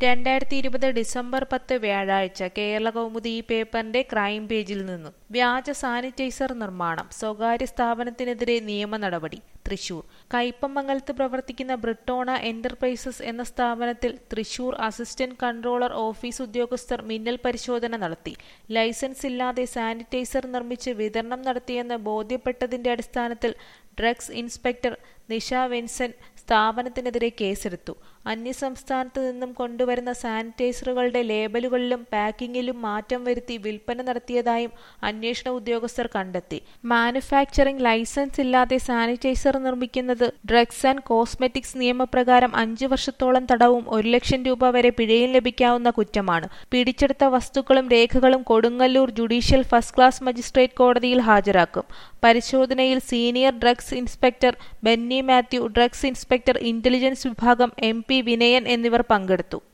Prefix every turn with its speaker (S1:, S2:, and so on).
S1: രണ്ടായിരത്തി ഇരുപത് ഡിസംബർ പത്ത് വ്യാഴാഴ്ച കേരള കൗമുദി ഈ പേപ്പറിന്റെ ക്രൈം പേജിൽ നിന്നും വ്യാജ സാനിറ്റൈസർ നിർമ്മാണം സ്വകാര്യ സ്ഥാപനത്തിനെതിരെ നിയമ നടപടി തൃശൂർ കയ്പമംഗലത്ത് പ്രവർത്തിക്കുന്ന ബ്രിട്ടോണ എന്റർപ്രൈസസ് എന്ന സ്ഥാപനത്തിൽ തൃശൂർ അസിസ്റ്റന്റ് കൺട്രോളർ ഓഫീസ് ഉദ്യോഗസ്ഥർ മിന്നൽ പരിശോധന നടത്തി ലൈസൻസ് ഇല്ലാതെ സാനിറ്റൈസർ നിർമ്മിച്ച് വിതരണം നടത്തിയെന്ന് ബോധ്യപ്പെട്ടതിന്റെ അടിസ്ഥാനത്തിൽ ഡ്രഗ്സ് ഇൻസ്പെക്ടർ നിഷ വിൻസൻ സ്ഥാപനത്തിനെതിരെ കേസെടുത്തു അന്യസംസ്ഥാനത്ത് നിന്നും കൊണ്ടുവരുന്ന സാനിറ്റൈസറുകളുടെ ലേബലുകളിലും പാക്കിങ്ങിലും മാറ്റം വരുത്തി വിൽപ്പന നടത്തിയതായും അന്വേഷണ ഉദ്യോഗസ്ഥർ കണ്ടെത്തി മാനുഫാക്ചറിംഗ് ലൈസൻസ് ഇല്ലാതെ സാനിറ്റൈസർ നിർമ്മിക്കുന്നത് ഡ്രഗ്സ് ആൻഡ് കോസ്മെറ്റിക്സ് നിയമപ്രകാരം അഞ്ചു വർഷത്തോളം തടവും ഒരു ലക്ഷം രൂപ വരെ പിഴയും ലഭിക്കാവുന്ന കുറ്റമാണ് പിടിച്ചെടുത്ത വസ്തുക്കളും രേഖകളും Kodungallur judicial first class magistrate കോടതിയിൽ ഹാജരാക്കും പരിശോധനയിൽ senior drugs inspector Benny Mathew drugs inspector intelligence വിഭാഗം എം പി വിനയൻ എന്നിവർ പങ്കെടുത്തു